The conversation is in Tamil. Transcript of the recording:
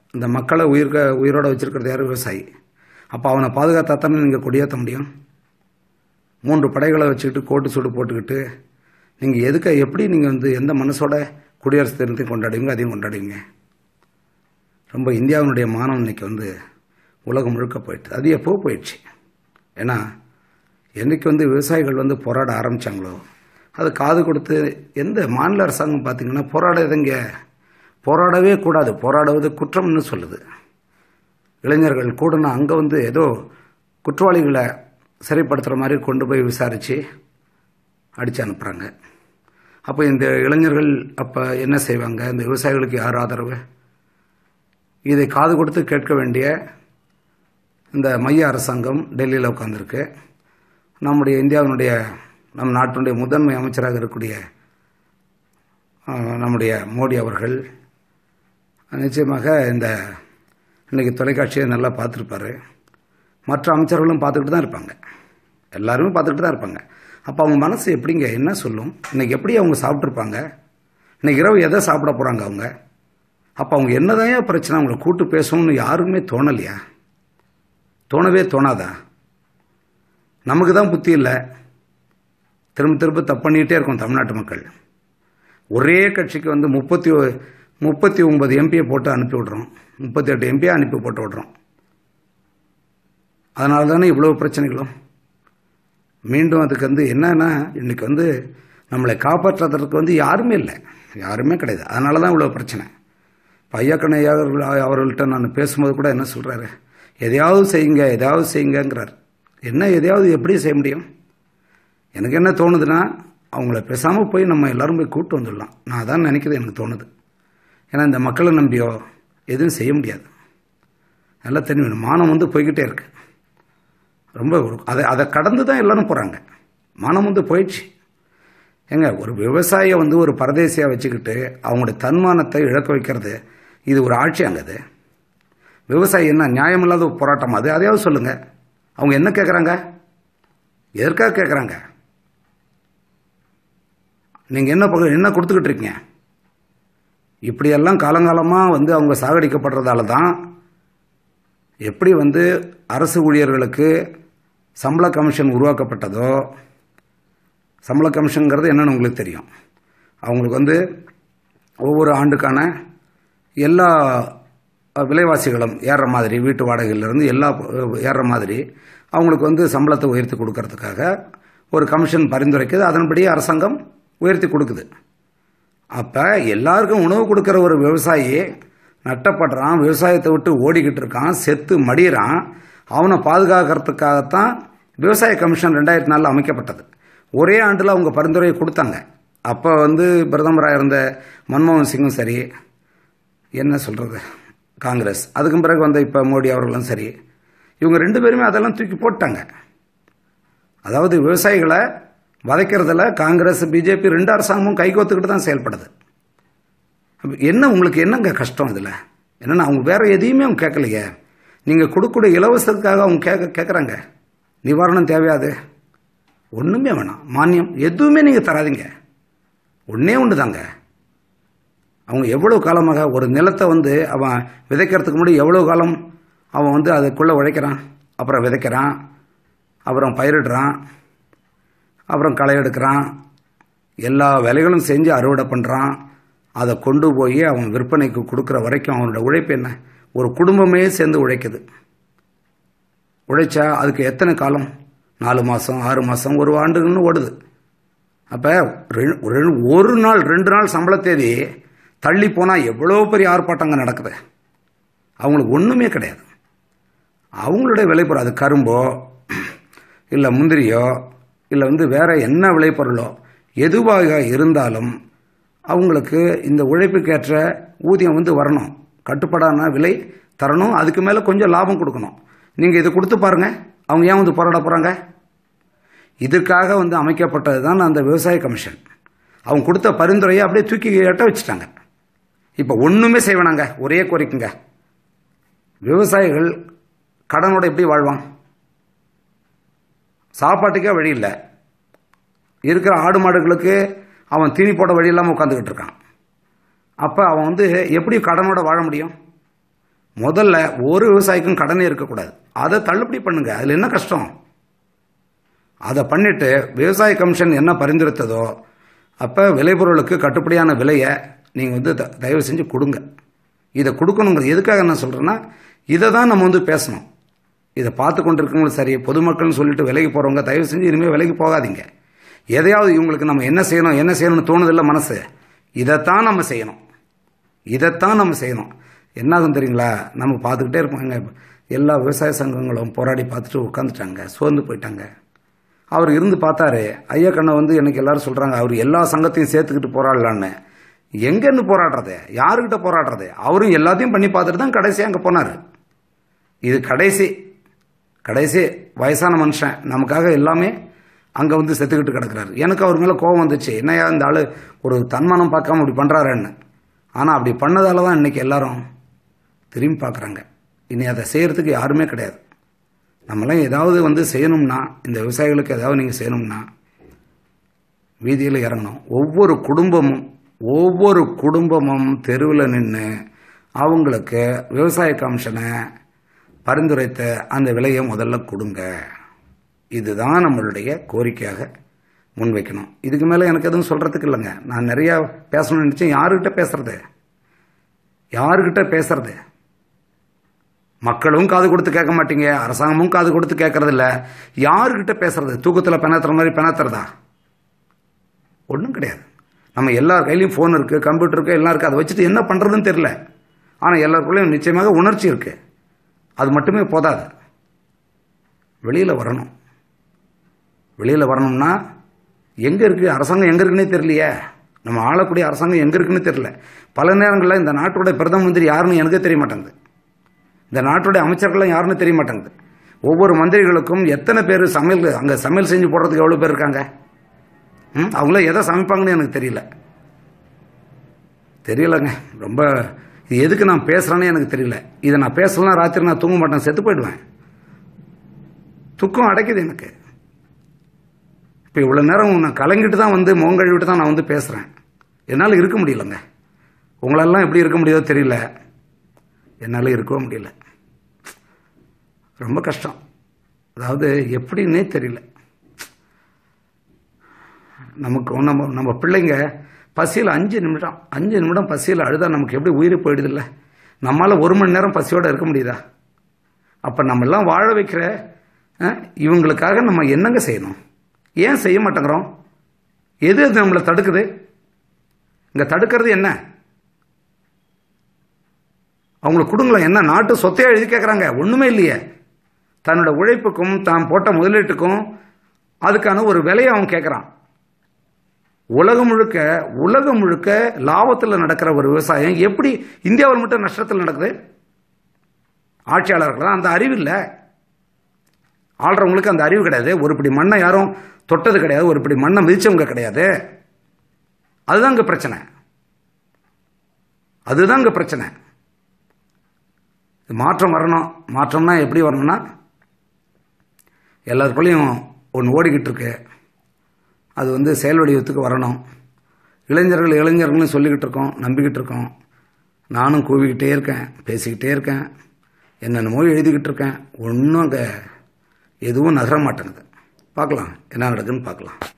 இந்த மக்களை உயிர்க்க உயிரோட வச்சிருக்கிறது யார் விவசாயி அப்போ அவனை பாதுகாத்தா தானே நீங்கள் கொடியேற்ற முடியும் மூன்று படைகளை வச்சுக்கிட்டு கோட்டு சூடு போட்டுக்கிட்டு நீங்கள் எதுக்க எப்படி நீங்கள் வந்து எந்த மனசோட குடியரசு தினத்தையும் கொண்டாடுவீங்க அதையும் கொண்டாடுவீங்க ரொம்ப இந்தியாவினுடைய மானம் இன்னைக்கு வந்து உலகம் முழுக்க போயிட்டு அது எப்போ போயிடுச்சு ஏன்னா என்னைக்கு வந்து விவசாயிகள் வந்து போராட ஆரம்பித்தாங்களோ அது காது கொடுத்து எந்த மாநில அரசாங்கம் பார்த்தீங்கன்னா போராடுறதுங்க போராடவே கூடாது போராடுவது குற்றம்னு சொல்லுது இளைஞர்கள் கூடனா அங்கே வந்து ஏதோ குற்றவாளிகளை சிறைப்படுத்துகிற மாதிரி கொண்டு போய் விசாரித்து அடித்து அனுப்புகிறாங்க அப்போ இந்த இளைஞர்கள் அப்போ என்ன செய்வாங்க இந்த விவசாயிகளுக்கு யார் ஆதரவு இதை காது கொடுத்து கேட்க வேண்டிய இந்த மைய அரசாங்கம் டெல்லியில் உட்காந்துருக்கு நம்முடைய இந்தியாவினுடைய நம் நாட்டினுடைய முதன்மை அமைச்சராக இருக்கக்கூடிய நம்முடைய மோடி அவர்கள் நிச்சயமாக இந்த இன்றைக்கி தொலைக்காட்சியை நல்லா பார்த்துருப்பாரு மற்ற அமைச்சர்களும் பார்த்துக்கிட்டு தான் இருப்பாங்க எல்லாருமே பார்த்துக்கிட்டு தான் இருப்பாங்க அப்போ அவங்க மனசு எப்படிங்க என்ன சொல்லும் இன்றைக்கி எப்படி அவங்க சாப்பிட்ருப்பாங்க இன்றைக்கி இரவு எதை சாப்பிட போகிறாங்க அவங்க அப்போ அவங்க என்னதான் பிரச்சனை அவங்கள கூட்டு பேசணும்னு யாருக்குமே தோணலையா தோணவே தோணாதா நமக்கு தான் புத்தி இல்லை திரும்ப திரும்ப தப்பு பண்ணிகிட்டே இருக்கும் தமிழ்நாட்டு மக்கள் ஒரே கட்சிக்கு வந்து முப்பத்தி முப்பத்தி ஒன்பது எம்பியை போட்டு அனுப்பி விடுறோம் முப்பத்தி எட்டு எம்பியை அனுப்பி போட்டு விடுறோம் அதனால தானே இவ்வளோ பிரச்சனைகளும் மீண்டும் அதுக்கு வந்து என்னன்னா இன்னைக்கு வந்து நம்மளை காப்பாற்றுறதுக்கு வந்து யாருமே இல்லை யாருமே கிடையாது அதனால தான் இவ்வளோ பிரச்சனை இப்போ ஐயாக்கணையா அவர்கள்ட்ட நான் பேசும்போது கூட என்ன சொல்கிறாரு எதையாவது செய்யுங்க எதையாவது செய்யுங்கிறார் என்ன எதையாவது எப்படி செய்ய முடியும் எனக்கு என்ன தோணுதுன்னா அவங்கள பேசாமல் போய் நம்ம எல்லாரும் போய் கூட்டு வந்துடலாம் நான் அதான் நினைக்கிறது எனக்கு தோணுது ஏன்னா இந்த மக்களை நம்பியோ எதுவும் செய்ய முடியாது நல்லா தெரியும் மானம் வந்து போய்கிட்டே இருக்கு ரொம்ப அதை அதை கடந்து தான் எல்லாரும் போகிறாங்க மானம் வந்து போயிடுச்சு ஏங்க ஒரு விவசாயியை வந்து ஒரு பரதேசியாக வச்சுக்கிட்டு அவங்களுடைய தன்மானத்தை இழக்க வைக்கிறது இது ஒரு ஆட்சியாங்க அது விவசாயி என்ன நியாயமில்லாத ஒரு போராட்டம் அது அதையாவது சொல்லுங்க அவங்க என்ன கேட்குறாங்க எதற்காக கேட்குறாங்க நீங்கள் என்ன என்ன கொடுத்துக்கிட்டு இருக்கீங்க இப்படியெல்லாம் காலங்காலமாக வந்து அவங்க சாகடிக்கப்படுறதால தான் எப்படி வந்து அரசு ஊழியர்களுக்கு சம்பள கமிஷன் உருவாக்கப்பட்டதோ சம்பள கமிஷனுங்கிறது என்னென்னு உங்களுக்கு தெரியும் அவங்களுக்கு வந்து ஒவ்வொரு ஆண்டுக்கான எல்லா விலைவாசிகளும் ஏறுற மாதிரி வீட்டு வாடகையிலிருந்து எல்லா ஏறுற மாதிரி அவங்களுக்கு வந்து சம்பளத்தை உயர்த்தி கொடுக்கறதுக்காக ஒரு கமிஷன் பரிந்துரைக்குது அதன்படி அரசாங்கம் உயர்த்தி கொடுக்குது அப்போ எல்லாருக்கும் உணவு கொடுக்குற ஒரு விவசாயி நட்டப்படுறான் விவசாயத்தை விட்டு ஓடிக்கிட்டு இருக்கான் செத்து மடியிறான் அவனை பாதுகாக்கிறதுக்காகத்தான் விவசாய கமிஷன் ரெண்டாயிரத்தி நாலில் அமைக்கப்பட்டது ஒரே ஆண்டில் அவங்க பரிந்துரையை கொடுத்தாங்க அப்போ வந்து பிரதமராக இருந்த மன்மோகன் சிங்கும் சரி என்ன சொல்கிறது காங்கிரஸ் அதுக்கும் பிறகு வந்த இப்போ மோடி அவர்களும் சரி இவங்க ரெண்டு பேருமே அதெல்லாம் தூக்கி போட்டாங்க அதாவது விவசாயிகளை வதைக்கிறதுல காங்கிரஸ் பிஜேபி ரெண்டு அரசாங்கமும் கைகோத்துக்கிட்டு தான் செயல்படுது என்ன உங்களுக்கு என்னங்க கஷ்டம் இதில் என்னன்னா அவங்க வேற எதையுமே அவங்க கேட்கலையே நீங்கள் கொடுக்கக்கூடிய இலவசத்துக்காக அவங்க கேட்க கேட்குறாங்க நிவாரணம் தேவையாது ஒன்றுமே வேணாம் மானியம் எதுவுமே நீங்கள் தராதிங்க ஒன்றே ஒன்று தாங்க அவங்க எவ்வளோ காலமாக ஒரு நிலத்தை வந்து அவன் விதைக்கிறதுக்கு முன்னாடி எவ்வளோ காலம் அவன் வந்து அதுக்குள்ளே உழைக்கிறான் அப்புறம் விதைக்கிறான் அப்புறம் பயிரிடுறான் அப்புறம் களை எடுக்கிறான் எல்லா வேலைகளும் செஞ்சு அறுவடை பண்ணுறான் அதை கொண்டு போய் அவன் விற்பனைக்கு கொடுக்குற வரைக்கும் அவனோட உழைப்பு என்ன ஒரு குடும்பமே சேர்ந்து உழைக்குது உழைச்சா அதுக்கு எத்தனை காலம் நாலு மாதம் ஆறு மாதம் ஒரு ஆண்டுன்னு ஓடுது அப்போ ஒரு நாள் ரெண்டு நாள் சம்பள தேதி தள்ளி போனால் எவ்வளோ பெரிய ஆர்ப்பாட்டங்க நடக்குது அவங்களுக்கு ஒன்றுமே கிடையாது அவங்களுடைய விளைபொருள் அது கரும்போ இல்லை முந்திரியோ இல்லை வந்து வேற என்ன விளைபொருளோ எதுவாக இருந்தாலும் அவங்களுக்கு இந்த உழைப்புக்கேற்ற ஊதியம் வந்து வரணும் கட்டுப்படான விலை தரணும் அதுக்கு மேலே கொஞ்சம் லாபம் கொடுக்கணும் நீங்கள் இதை கொடுத்து பாருங்க அவங்க ஏன் வந்து போராட போகிறாங்க இதுக்காக வந்து அமைக்கப்பட்டது தான் அந்த விவசாய கமிஷன் அவங்க கொடுத்த பரிந்துரையை அப்படியே தூக்கி எட்ட வச்சுட்டாங்க இப்போ ஒன்றுமே செய்வேனாங்க ஒரே கோரிக்கைங்க விவசாயிகள் கடனோட எப்படி வாழ்வான் சாப்பாட்டுக்கே வழி இல்லை இருக்கிற ஆடு மாடுகளுக்கு அவன் தீனி போட வழி இல்லாமல் உட்காந்துக்கிட்டு இருக்கான் அப்போ அவன் வந்து எப்படி கடனோட வாழ முடியும் முதல்ல ஒரு விவசாயிக்கும் கடனே இருக்கக்கூடாது அதை தள்ளுபடி பண்ணுங்க அதில் என்ன கஷ்டம் அதை பண்ணிட்டு விவசாய கமிஷன் என்ன பரிந்துரைத்ததோ அப்போ விளைபொருளுக்கு கட்டுப்படியான விலையை நீங்கள் வந்து த- தயவு செஞ்சு கொடுங்க இதை கொடுக்கணுங்கிறது எதுக்காக நான் சொல்கிறேன்னா இதை தான் நம்ம வந்து பேசணும் இதை பார்த்து கொண்டிருக்கவங்களும் சரி பொதுமக்கள்னு சொல்லிட்டு விலைக்கு போகிறவங்க தயவு செஞ்சு இனிமேல் விலைக்கு போகாதீங்க எதையாவது இவங்களுக்கு நம்ம என்ன செய்யணும் என்ன செய்யணும்னு தோணுதில்ல மனசு இதைத்தான் நம்ம செய்யணும் இதைத்தான் நம்ம செய்யணும் என்னாகும் தெரியுங்களா நம்ம பார்த்துக்கிட்டே இருப்பாங்க எல்லா விவசாய சங்கங்களும் போராடி பார்த்துட்டு உட்காந்துட்டாங்க சோர்ந்து போயிட்டாங்க அவர் இருந்து பார்த்தாரு ஐயா கண்ணை வந்து எனக்கு எல்லாரும் சொல்றாங்க அவர் எல்லா சங்கத்தையும் சேர்த்துக்கிட்டு போராடலான்னு எங்கன்னு போராடுறது யாருக்கிட்ட போராடுறது அவரும் எல்லாத்தையும் பண்ணி பார்த்துட்டு தான் கடைசி அங்கே போனார் இது கடைசி கடைசி வயசான மனுஷன் நமக்காக எல்லாமே அங்கே வந்து செத்துக்கிட்டு கிடக்குறாரு எனக்கு அவர் மேலே கோபம் வந்துச்சு என்னையா இந்த ஆள் ஒரு தன்மானம் பார்க்காம இப்படி பண்ணுறாருன்னு ஆனால் அப்படி பண்ணதால தான் இன்னைக்கு எல்லாரும் திரும்பி பார்க்குறாங்க இனி அதை செய்யறதுக்கு யாருமே கிடையாது நம்மளாம் ஏதாவது வந்து செய்யணும்னா இந்த விவசாயிகளுக்கு ஏதாவது நீங்கள் செய்யணும்னா வீதியில் இறங்கணும் ஒவ்வொரு குடும்பமும் ஒவ்வொரு குடும்பமும் தெருவில் நின்று அவங்களுக்கு விவசாய கமிஷனை பரிந்துரைத்த அந்த விலையை முதல்ல கொடுங்க இதுதான் நம்மளுடைய கோரிக்கையாக முன்வைக்கணும் இதுக்கு மேலே எனக்கு எதுவும் சொல்கிறதுக்கு இல்லைங்க நான் நிறையா பேசணும்னு நினச்சேன் யாருக்கிட்ட பேசுறது யாருக்கிட்ட பேசுறது மக்களும் காது கொடுத்து கேட்க மாட்டீங்க அரசாங்கமும் காது கொடுத்து கேட்கறது இல்ல யாருக்கிட்ட பேசுறது தூக்கத்தில் பெணாத்துற மாதிரி பெணாத்துறதா ஒன்றும் கிடையாது நம்ம எல்லார் கையிலையும் ஃபோன் இருக்கு கம்ப்யூட்டர் இருக்கு எல்லாம் இருக்கு அதை வச்சுட்டு என்ன பண்றதுன்னு தெரியல ஆனால் எல்லாருக்குள்ளேயும் நிச்சயமாக உணர்ச்சி இருக்கு அது மட்டுமே போதாது வெளியில் வரணும் வெளியில் வரணும்னா எங்கே இருக்கு அரசாங்கம் எங்கே இருக்குன்னே தெரியலையே நம்ம ஆளக்கூடிய அரசாங்கம் எங்கே இருக்குன்னு தெரியல பல நேரங்களில் இந்த நாட்டோட பிரதம மந்திரி யாருன்னு எனக்கே தெரிய மாட்டேங்குது இந்த நாட்டுடைய அமைச்சர்கள்லாம் யாருன்னு தெரிய மாட்டேங்குது ஒவ்வொரு மந்திரிகளுக்கும் எத்தனை பேர் சமையல் அங்கே சமையல் செஞ்சு போடுறதுக்கு எவ்வளோ பேர் இருக்காங்க ம் அவங்கள எதை சமைப்பாங்கன்னு எனக்கு தெரியல தெரியலங்க ரொம்ப இது எதுக்கு நான் பேசுகிறேன்னு எனக்கு தெரியல இதை நான் பேசலாம் ராத்திரி நான் தூங்க மாட்டேன் செத்து போயிடுவேன் துக்கம் அடைக்குது எனக்கு இப்போ இவ்வளோ நேரம் நான் கலங்கிட்டு தான் வந்து முகம் கழுவிட்டு தான் நான் வந்து பேசுகிறேன் என்னால் இருக்க முடியலங்க உங்களெல்லாம் எப்படி இருக்க முடியுதோ தெரியல என்னால் இருக்கவும் முடியல ரொம்ப கஷ்டம் அதாவது எப்படின்னே தெரியல நமக்கு நம்ம நம்ம பிள்ளைங்க பசியில் அஞ்சு நிமிடம் அஞ்சு நிமிடம் பசியில் அழுதா நமக்கு எப்படி உயிர் போயிடுதில்ல நம்மளால் ஒரு மணி நேரம் பசியோடு இருக்க முடியுதா அப்போ நம்ம எல்லாம் வாழ வைக்கிற அஹ், இவங்களுக்காக நம்ம என்னங்க செய்யணும் ஏன் செய்ய மாட்டேங்கிறோம் எது அது நம்மளை தடுக்குது இங்கே தடுக்கிறது என்ன அவங்களுக்கு கொடுங்களேன் என்ன நாட்டு சொத்தையா எழுதி கேட்குறாங்க ஒன்றுமே இல்லையே தன்னோட உழைப்புக்கும் தான் போட்ட முதலீட்டுக்கும் அதுக்கான ஒரு விலையை அவன் கேட்குறான் உலகம் முழுக்க உலகம் முழுக்க லாபத்தில் நடக்கிற ஒரு விவசாயம் எப்படி இந்தியாவில் மட்டும் நஷ்டத்தில் நடக்குது ஆட்சியாளர்கள் அந்த அறிவு இல்லை ஆள்றவங்களுக்கு அந்த அறிவு கிடையாது ஒரு பிடி மண்ணை யாரும் தொட்டது கிடையாது ஒரு பிடி மண்ணை மிதிச்சவங்க கிடையாது அதுதான் இங்க பிரச்சனை அதுதான் இங்க பிரச்சனை மாற்றம் வரணும் மாற்றம்னா எப்படி வரணும்னா எல்லாருக்குள்ளேயும் ஒன்று ஓடிக்கிட்டு இருக்கு அது வந்து செயல் வடிவத்துக்கு வரணும் இளைஞர்கள் இளைஞர்கள்னு சொல்லிக்கிட்டு இருக்கோம் நம்பிக்கிட்டு இருக்கோம் நானும் கூவிக்கிட்டே இருக்கேன் பேசிக்கிட்டே இருக்கேன் என்னென்னமோ எழுதிக்கிட்டு இருக்கேன் ஒன்றும் அங்கே எதுவும் நகர மாட்டேங்குது பார்க்கலாம் என்ன நடக்குதுன்னு பார்க்கலாம்